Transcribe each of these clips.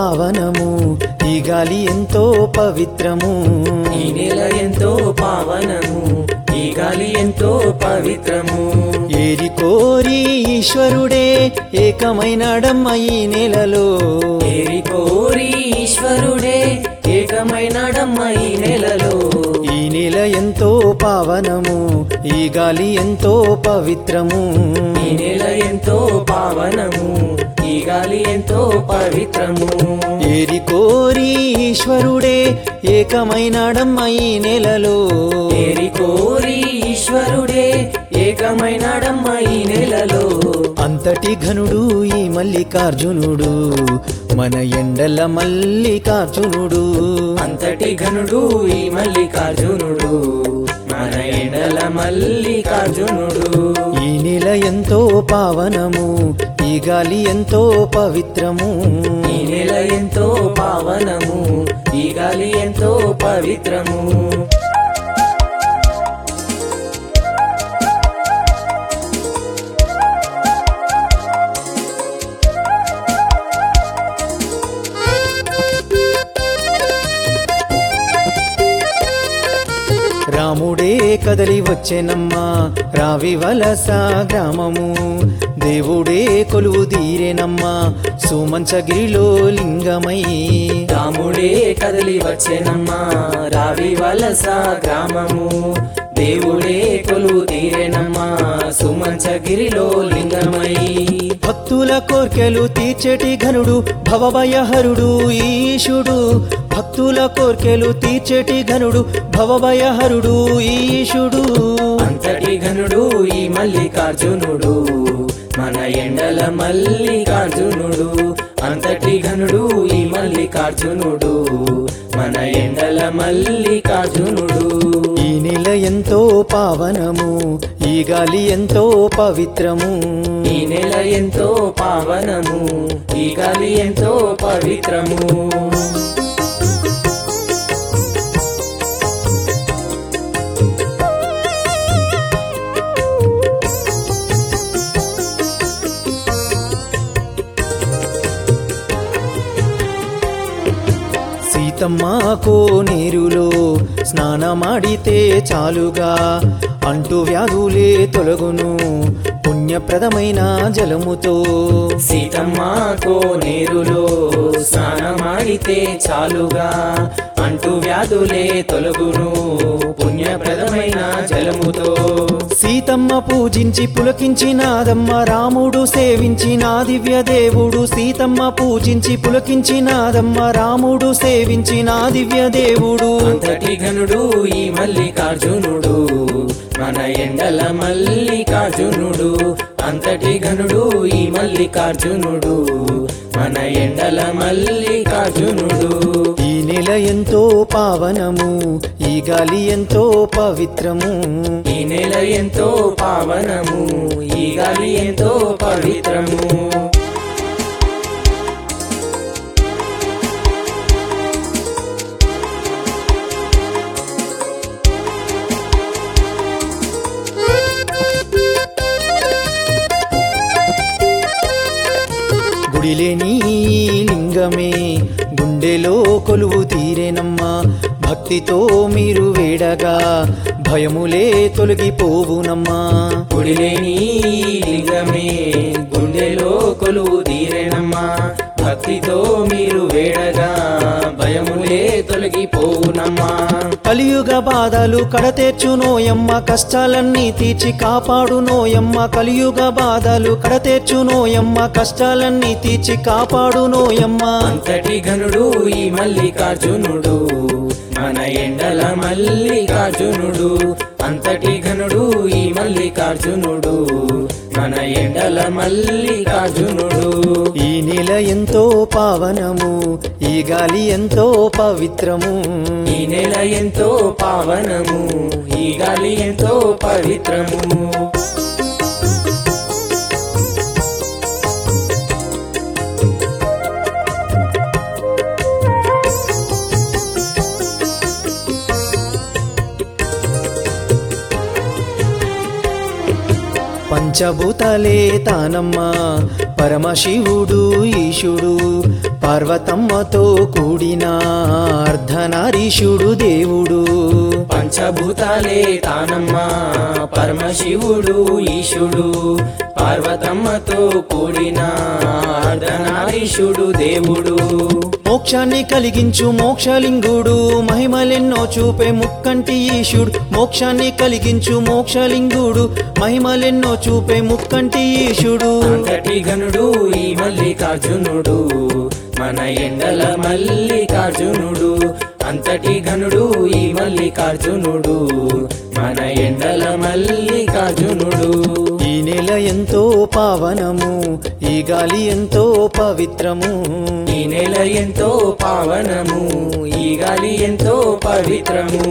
పావనము ఈ గాలి ఎంతో పవిత్రము ఈ నెల ఎంతో పావనము ఈ గాలి ఎంతో పవిత్రము ఏరి కోరి ఈశ్వరుడే ఏకమైనాడమ్మ ఈ నెలలో ఏరి కోరి ఈశ్వరుడే ఏకమైనాడమ్మ ఈ నెలలో ఈ నెల ఎంతో పావనము ఈ గాలి ఎంతో పవిత్రము ఈ నెల ఎంతో పావనము ఈ గాలి ఎంతో పవిత్రము ఏరి కోరి ఈశ్వరుడే ఏకమైనాడమ్మ ఈ నెలలో ఏరి కోరి ఈశ్వరుడే ఏకమైనాడమ్మ ఈ నెలలో అంతటి ఘనుడు ఈ మల్లికార్జునుడు మన ఎండల మల్లికార్జునుడు అంతటి ఘనుడు ఈ మల్లికార్జునుడు మన ఎండల మల్లికార్జునుడు ఈ నెల ఎంతో పావనము ఈ గాలి ఎంతో పవిత్రము ఈ నెల ఎంతో పావనము ఈ గాలి ఎంతో పవిత్రము రాముడే కదలి వచ్చెనమ్మా రావి వలస గ్రామము దేవుడే కొలువు తీరెనమ్మా సుమంచగిరిలో లింగమై రాముడే కదలి వచ్చెనమ్మా రావి వలస గ్రామము దేవుడే కొలువు తీరెనమ్మా సుమంచగిరిలో లింగమై భక్తుల కోర్కెలు తీర్చేటి ఘనుడు భవభయహరుడు ఈశుడు భక్తుల కోర్కెలు తీర్చేటి ఘనుడు భవభయహరుడు ఈశుడు అంతటి ఘనుడు ఈ మల్లికార్జునుడు మన ఎండల మల్లికార్జునుడు అంతటి ఘనుడు ఈ మల్లికార్జునుడు మన ఎండల మల్లికార్జునుడు ఈ నెల ఎంతో పావనము ఈ గాలి ఎంతో పవిత్రము ఈ నెల ఎంతో పావనము ఈ గాలి ఎంతో పవిత్రము సీతమ్మ కోనేరులో స్నానమాడితే చాలుగా అంటు వ్యాధులే తొలగును పుణ్యప్రదమైన జలముతో సీతమ్మ కోనేరులో స్నానమాడితే చాలుగా అంటూ వ్యాధులే తొలగును పుణ్యప్రదమైన జలముతో సీతమ్మ పూజించి పులకించినాదమ్మ రాముడు సేవించిన దివ్య దేవుడు సీతమ్మ పూజించి పులకించినాదమ్మ రాముడు సేవించిన దివ్య దేవుడు అంతటి ఘనుడు ఈ మల్లికార్జునుడు మన ఎండల మల్లికార్జునుడు అంతటి ఘనుడు ఈ మల్లికార్జునుడు మన ఎండల మల్లికార్జునుడు ఈ నెల ఎంతో పావనము ఈ గాలి ఎంతో పవిత్రము ఈ నెల ఎంతో పావనము ఈ గాలి ఎంతో పవిత్రము గుడిలేని లింగమే గుండెలో కొలువు తీరేనమ్మా భక్తితో మీరు వేడగా భయములే తొలగిపోవునమ్మా గుడిలేని లింగమే గుండెలో కొలువు తీరేనమ్మా భక్తితో మీరు వేడగా భయములే తొలగిపోవునమ్మా కలియుగ బాధలు కడతేర్చునోయమ్మ కష్టాలన్నీ తీర్చి కాపాడునోయమ్మ కలియుగ బాధలు కడతేర్చునోయమ్మ కష్టాలన్నీ తీర్చి కాపాడునోయమ్మ అంతటి ఘనుడు ఈ మల్లికార్జునుడు మన ఎండల మల్లికార్జునుడు అంతటి ఘనుడు ఈ మల్లికార్జునుడు మన ఎండల మల్లికార్జునుడు ఈ నెల ఎంతో పావనము ఈ గాలి ఎంతో పవిత్రము ఈ నెల ఎంతో పావనము ఈ గాలి ఎంతో పవిత్రము పంచభూతాలే తానమ్మా పరమశివుడు ఈశుడు పార్వతమ్మతో కూడిన అర్ధనారీశుడు దేవుడు పంచభూతాలే తానమ్మా పరమశివుడు ఈశుడు పార్వతమ్మతో కూడిన అర్ధనారీశుడు దేవుడు మోక్షాన్ని కలిగించు మోక్షలింగుడు మహిమలెన్నో చూపే ముక్కంటి ఈశుడు మోక్షాన్ని కలిగించు మోక్షలింగుడు మహిమలెన్నో చూపే ముక్కంటి ఈశుడు అంతటి గనుడు ఈ మల్లికార్జునుడు మన ఎండల మల్లికార్జునుడు అంతటి గనుడు ఈ మల్లికార్జునుడు మన ఎండల మల్లికార్జునుడు ఈ నెల ఎంతో పావనము ఈ గాలి ఎంతో పవిత్రము ఈ నెల ఎంతో పావనము ఈ గాలి ఎంతో పవిత్రము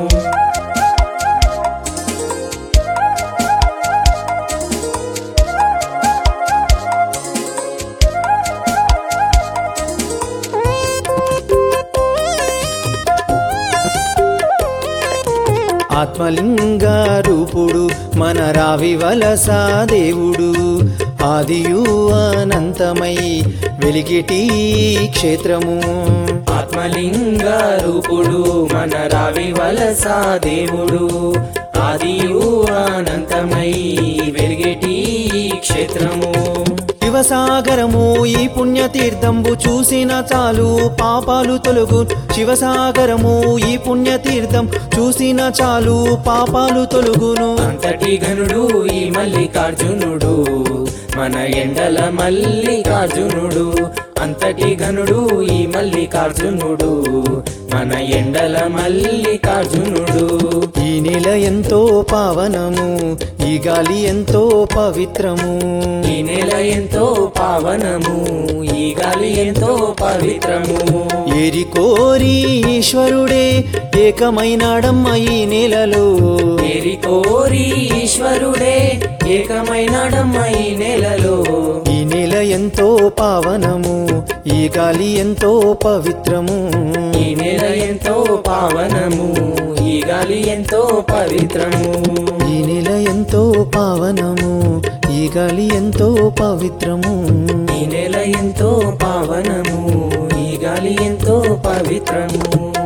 ఆత్మలింగ రూపుడు మన రావి వలస దేవుడు ఆదియు అనంతమై వెలిగిటి క్షేత్రము ఆత్మలింగ రూపుడు మన రావి వలస దేవుడు ఆదియు అనంతమై వెలిగేటి క్షేత్రము శివసాగరము ఈ పుణ్యతీర్థంబు చూసిన చాలు పాపాలు తొలుగు శివసాగరము ఈ పుణ్యతీర్థం చూసిన చాలు పాపాలు తొలుగును అంతటి గనుడు ఈ మల్లికార్జునుడు మన ఎండల మల్లికార్జునుడు అంతటి గనుడు ఈ మల్లికార్జునుడు మన ఎండల మల్లికార్జునుడు ఈ నెల ఎంతో పావనము ఈ గాలి ఎంతో పవిత్రము ఈ నెల ఎంతో పావనము ఈ గాలి ఎంతో పవిత్రము ఏరి కోరి ఈశ్వరుడే ఏకమైనాడమ్మ ఈ నెలలో ఏరి కోరి ఈశ్వరుడే ఏకమైనాడమ్మ ఈ నెలలో ఈ నెల ఎంతో పావనము ఈ గాలి ఎంతో పవిత్రము ఈ నెల ఎంతో పావనము ఈ గాలి ఎంతో పవిత్రము ఈ నెల ఎంతో పావనము ఈ గాలి ఎంతో పవిత్రము ఈ నెల ఎంతో పావనము ఈ గాలి ఎంతో పవిత్రము